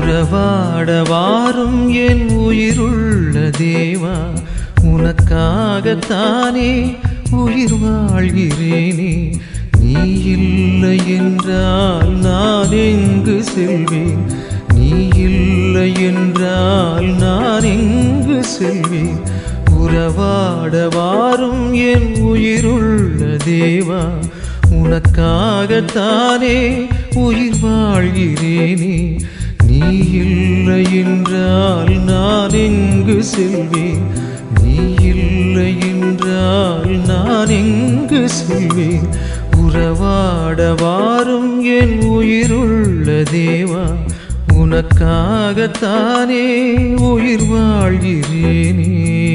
உறவாட வாரும் என் உயிருள்ள தேவா உனக்காகத்தானே உயிர் வாழ்கிறேனே நீ இல்லை என்றால் நான் எங்கு செல்வேன் நீ இல்லை என்றால் நான் எங்கு செல்வேன் உறவாட வாரும் என் உயிருள்ள தேவா உனக்காகத்தானே உயிர் வாழ்கிறேனே நீ இல்லை என்றால் நான் எங்கு செல்வேன் நீ இல்லை என்றால் நான் எங்கு செல்வேன் உறவாட வாரும் என் உயிருள்ள தேவா உனக்காகத்தானே உயிர் வாழ்கிறேனே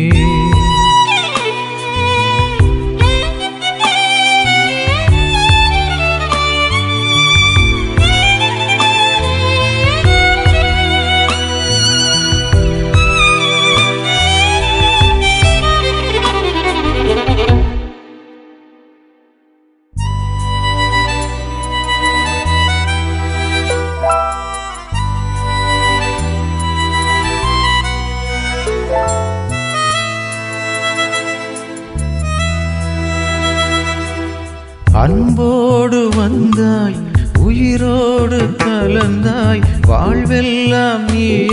அன்போடு வந்தாய் உயிரோடு கலந்தாய் வாழ்வெல்லாம்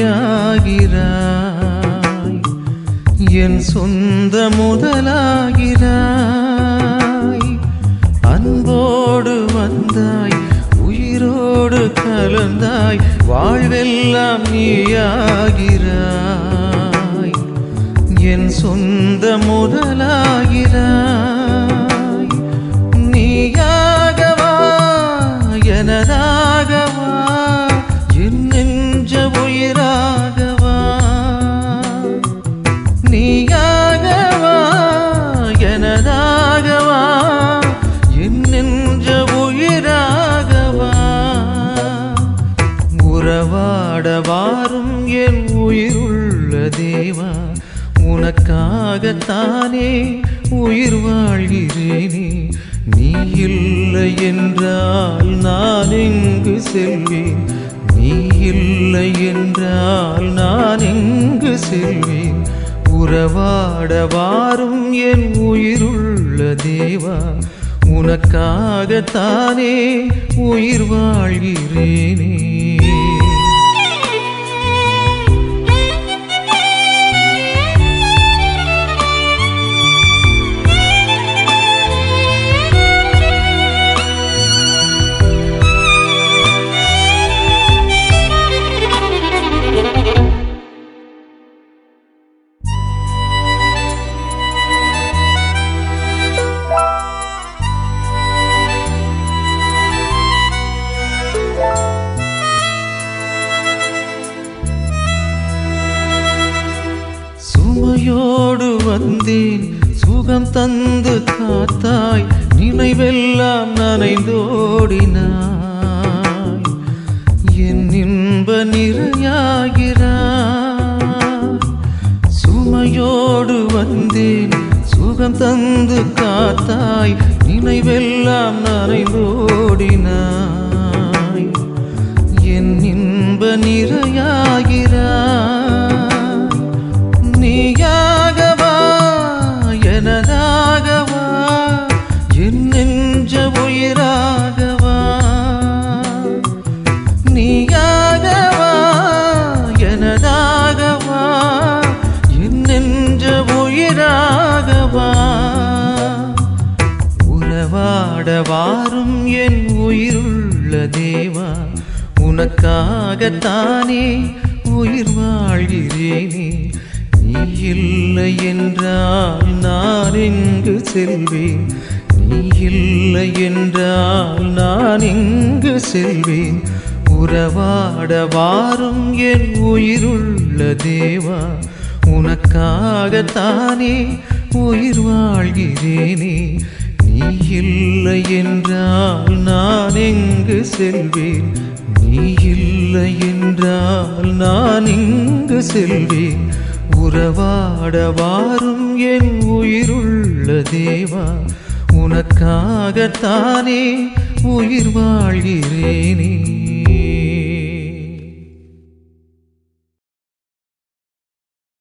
நீயாகிறாய் என் சொந்த முதலாகிறாய் அன்போடு வந்தாய் உயிரோடு கலந்தாய் வாழ்வெல்லாம் நீயாகிறாய் என் சொந்த முதலாகிறாய் நீயாகவா எனதாகவா என் நெஞ்ச உயிராகவா நீயாகவா எனதாகவா என் நெஞ்ச உயிராகவா உறவாட வாரும் என் உயிருள்ள தேவா உனக்காகத்தானே உயிர் வாழ்கிறேனே நீ இல்லை என்றால் நான் எங்கு செல்வேன் நீ இல்லை என்றால் நான் எங்கு செல்வேன் உறவாட வாரும் என் உயிருள்ள தேவா உனக்காகத்தானே உயிர் வாழ்கிறேனே சுமையோடு வந்தேன் சுகம் தந்து காத்தாய் நினைவெல்லாம் நனைந்தோடினாய் என் இன்ப நிறையாகிறாய் சுமையோடு வந்தேன் சுகம் தந்து காத்தாய் நினைவெல்லாம் நனைந்தோடினாய் என் இன்ப நிறையாகிறாய் நீயாகவா எனதாகவா என் நெஞ்ச உயிராகவா நீயாகவா எனதாகவா என் நெஞ்ச உயிராகவா உறவாட வாரும் என் உயிருள்ள தேவா உனக்காகத்தானே உயிர் வாழ்கிறேனே நீ இல்லை என்றால் நான் எங்கு செல்வேன் நீ இல்லை என்றால் நான் எங்கு செல்வேன் உறவாட வாரும் என் உயிருள்ள தேவா உனக்காகத்தானே உயிர் வாழ்கிறேனே நீ இல்லை என்றால் நான் எங்கு செல்வேன் நீ இல்லை என்றால் நான் எங்கு செல்வேன் உறவாட வாரும் என் உயிருள்ள தேவா உனக்காகத்தானே உயிர் வாழ்கிறேனே